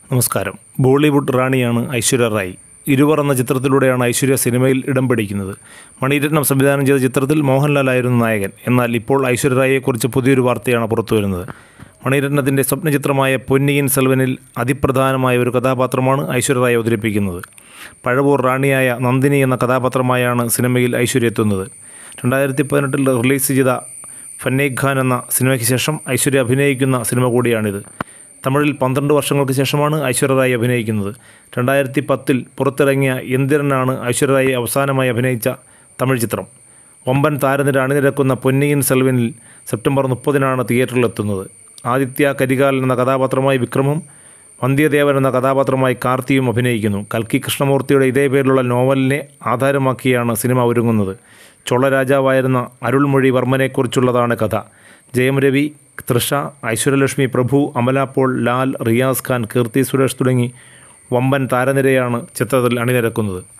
നമസ്കാരം ബോളിവുഡ് റാണിയാണ് ഐശ്വര്യ റായ് ഇരുവർ എന്ന ചിത്രത്തിലൂടെയാണ് ഐശ്വര്യ സിനിമയിൽ ഇടം പിടിക്കുന്നത് മണിരത്നം സംവിധാനം ചെയ്ത ചിത്രത്തിൽ മോഹൻലാലായിരുന്നു നായകൻ എന്നാൽ ഇപ്പോൾ ഐശ്വര്യ റായിയെക്കുറിച്ച് പുതിയൊരു വാർത്തയാണ് പുറത്തുവരുന്നത് മണിരത്നത്തിൻ്റെ സ്വപ്നചിത്രമായ പൊന്നിയിൻ സെൽവനിൽ അതിപ്രധാനമായ ഒരു കഥാപാത്രമാണ് ഐശ്വര്യ റായ് അവതരിപ്പിക്കുന്നത് പഴവൂർ റാണിയായ നന്ദിനി എന്ന കഥാപാത്രമായാണ് സിനിമയിൽ ഐശ്വര്യ എത്തുന്നത് രണ്ടായിരത്തി പതിനെട്ടിൽ റിലീസ് ചെയ്ത ഫന്നേഖ് ഖാൻ എന്ന സിനിമയ്ക്ക് ശേഷം ഐശ്വര്യ അഭിനയിക്കുന്ന സിനിമ കൂടിയാണിത് തമിഴിൽ പന്ത്രണ്ട് വർഷങ്ങൾക്ക് ശേഷമാണ് ഐശ്വര്യ റായ് അഭിനയിക്കുന്നത് രണ്ടായിരത്തി പത്തിൽ പുറത്തിറങ്ങിയ എന്തിരനാണ് ഐശ്വര്യ റായ് അവസാനമായി അഭിനയിച്ച തമിഴ് ചിത്രം ഒമ്പൻ താരനിര അണിനിരക്കുന്ന പൊന്നിയിൻ സെൽവനിൽ സെപ്റ്റംബർ മുപ്പതിനാണ് തിയേറ്ററിലെത്തുന്നത് ആദിത്യ കരികാലൻ എന്ന കഥാപാത്രമായി വിക്രമും വന്ധ്യദേവൻ എന്ന കഥാപാത്രമായി കാർത്തിയും അഭിനയിക്കുന്നു കൽക്കി കൃഷ്ണമൂർത്തിയുടെ ഇതേ പേരിലുള്ള നോവലിനെ ആധാരമാക്കിയാണ് സിനിമ ഒരുങ്ങുന്നത് ചോള രാജാവായിരുന്ന അരുൾമൊഴി വർമ്മനെക്കുറിച്ചുള്ളതാണ് കഥ ജയം രവി തൃഷ ഐശ്വര്യലക്ഷ്മി പ്രഭു അമല പോൾ ലാൽ റിയാസ് ഖാൻ കീർത്തി സുരേഷ് തുടങ്ങി വമ്പൻ താരനിരയാണ് ചിത്രത്തിൽ അണിനിരക്കുന്നത്